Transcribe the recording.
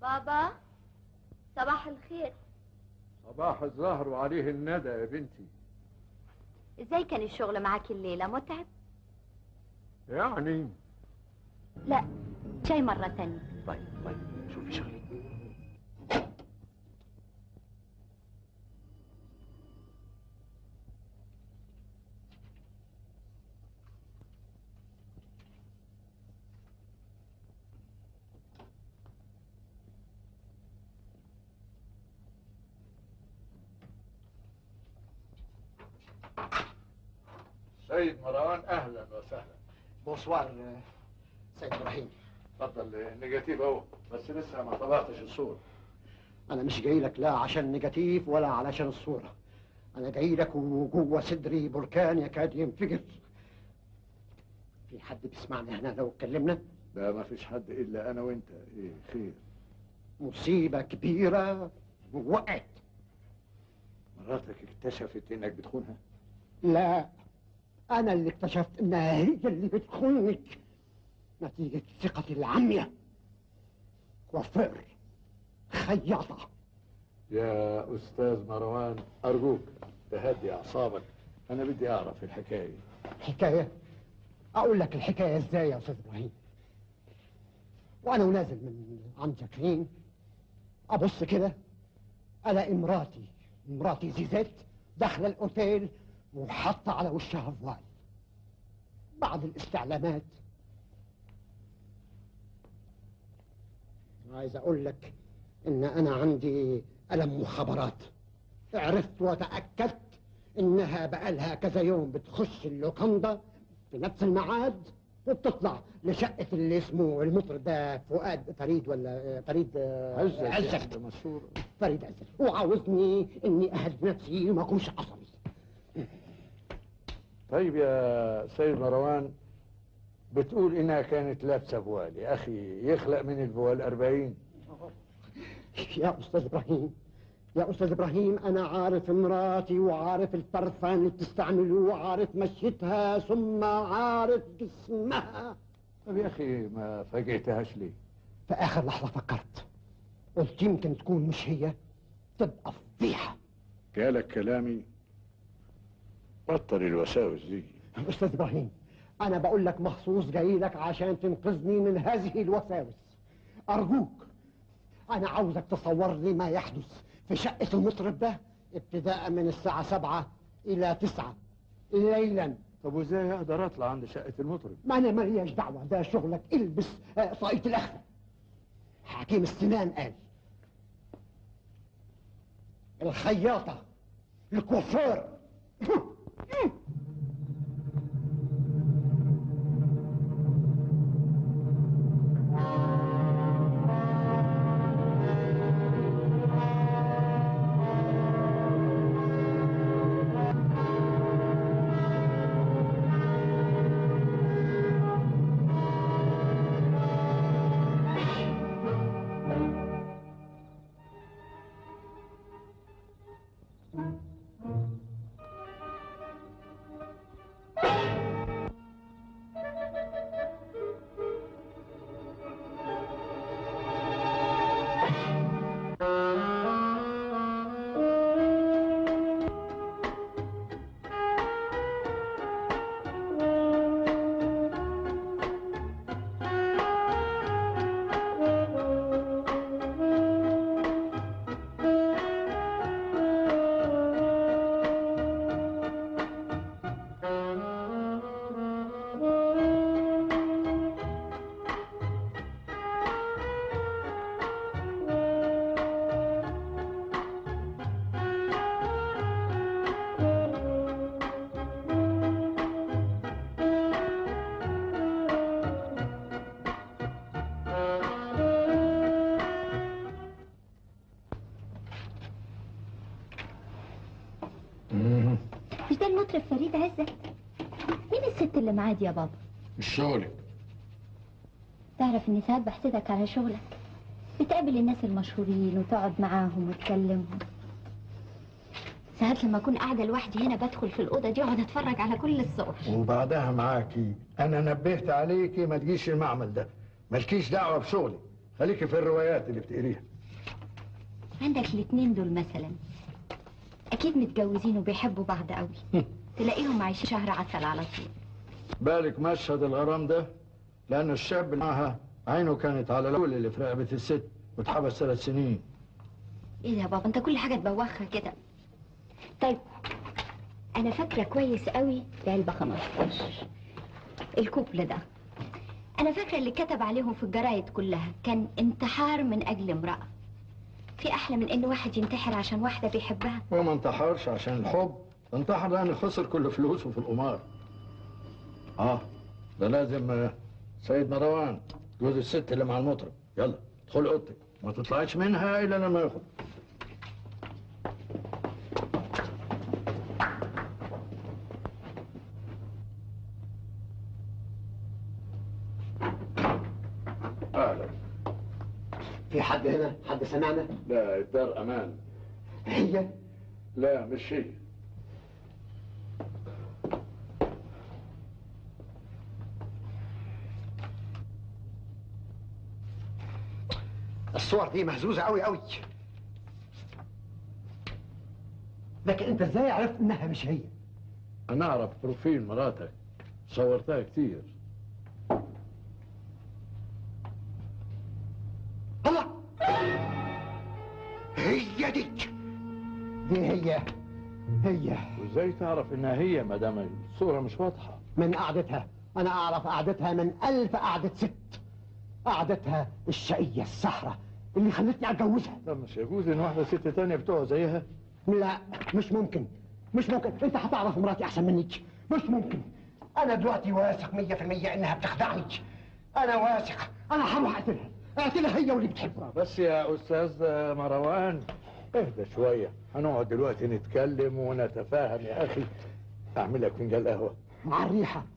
بابا صباح الخير صباح الزهر وعليه الندى يا بنتي ازاي كان الشغل معاك الليلة متعب؟ يعني لا شاي مرة تانية طيب طيب شوفي شغلي سيد مروان اهلا وسهلا بونسوار سيد ابراهيم اتفضل النيجاتيف اهو بس لسه ما طبعتش الصورة انا مش جاي لك لا عشان نيجاتيف ولا علشان الصوره انا جاي لك وجوه صدري بركان يكاد ينفجر في حد بيسمعنا هنا لو اتكلمنا لا ما فيش حد الا انا وانت ايه خير مصيبه كبيره وقعت مراتك اكتشفت انك بتخونها لا انا اللي اكتشفت انها هي اللي بتخونك نتيجه ثقتي العمياء كوافير خياطه يا استاذ مروان ارجوك تهدي اعصابك انا بدي اعرف الحكايه حكايه اقول لك الحكايه ازاي يا استاذ ابراهيم وانا ونازل من عند جاكلين ابص كده الاقي مراتي مراتي زيزات داخله الاوتيل وحاطه على وشها فوال بعد الاستعلامات عايز اقول لك ان انا عندي الم مخابرات عرفت وتاكدت انها بقالها كذا يوم بتخش اللوكاندا في نفس الميعاد وبتطلع لشقة اللي اسمه المطرب ده فؤاد فريد ولا فريد آه، عزت عزت ده مشهور فريد عزت وعاوزني اني اهد نفسي وما اكونش عصبي طيب يا سيد مروان بتقول انها كانت لابسه فوال يا اخي يخلق من الفوال أربعين يا استاذ ابراهيم يا استاذ ابراهيم انا عارف مراتي وعارف البرفان اللي بتستعمله وعارف مشيتها ثم عارف جسمها طب يا اخي ما فاجئتهاش ليه في اخر لحظه فكرت قلت يمكن تكون مش هي تبقى فضيحه جالك كلامي بطل الوساوس دي استاذ ابراهيم انا بقول لك مخصوص جاي لك عشان تنقذني من هذه الوساوس ارجوك انا عاوزك تصور لي ما يحدث في شقه المطرب ده ابتداء من الساعه سبعة الى تسعة ليلا طب وازاي اقدر اطلع عند شقه المطرب ما انا ماليش دعوه ده شغلك البس آه، طاقية الاخفى حكيم السنان قال الخياطه الكوافير مش ده المطرب فريد عزت مين الست اللي معاه دي يا بابا مش شغلك تعرف اني ساعات بحسدك على شغلك بتقابل الناس المشهورين وتقعد معاهم وتكلمهم ساعات لما اكون قاعده لوحدي هنا بدخل في الاوضه دي واقعد اتفرج على كل الصور وبعدها معاكي انا نبهت عليكي ما تجيش المعمل ده مالكيش دعوه بشغلي خليكي في الروايات اللي بتقريها عندك الاتنين دول مثلا اكيد متجوزين وبيحبوا بعض قوي تلاقيهم عايشين شهر عسل على طول بالك مشهد الغرام ده لأن الشاب اللي معها عينه كانت على الأول اللي في رقبة الست واتحبس ثلاث سنين ايه ده يا بابا انت كل حاجه تبوخها كده طيب انا فاكره كويس قوي بعلبه 15 الكوبل ده انا فاكره اللي كتب عليهم في الجرايد كلها كان انتحار من اجل امراه في احلى من ان واحد ينتحر عشان واحده بيحبها هو ما انتحرش عشان الحب انتحر لأنه خسر كل فلوسه في القمار اه ده لازم آه، سيد مروان جوز الست اللي مع المطرب يلا ادخل اوضتك ما تطلعيش منها الا لما ياخد اهلا في حد هنا حد سمعنا لا الدار امان هي لا مش هي الصور دي مهزوزة قوي قوي لكن انت ازاي عرفت انها مش هي انا اعرف بروفيل مراتك صورتها كتير الله هي دي دي هي هي وازاي تعرف انها هي ما دام الصوره مش واضحه من قعدتها انا اعرف قعدتها من الف قعدة ست قعدتها الشقية السحرة اللي خلتني اتجوزها ده مش يجوز ان واحده ست تانية بتوع زيها لا مش ممكن مش ممكن انت هتعرف مراتي احسن مني مش ممكن انا دلوقتي واثق مية في المية انها بتخدعني انا واثق انا هروح اقتلها اقتلها هي واللي بتحبها بس يا استاذ مروان اهدى شويه هنقعد دلوقتي نتكلم ونتفاهم يا اخي اعمل لك فنجان قهوه مع الريحة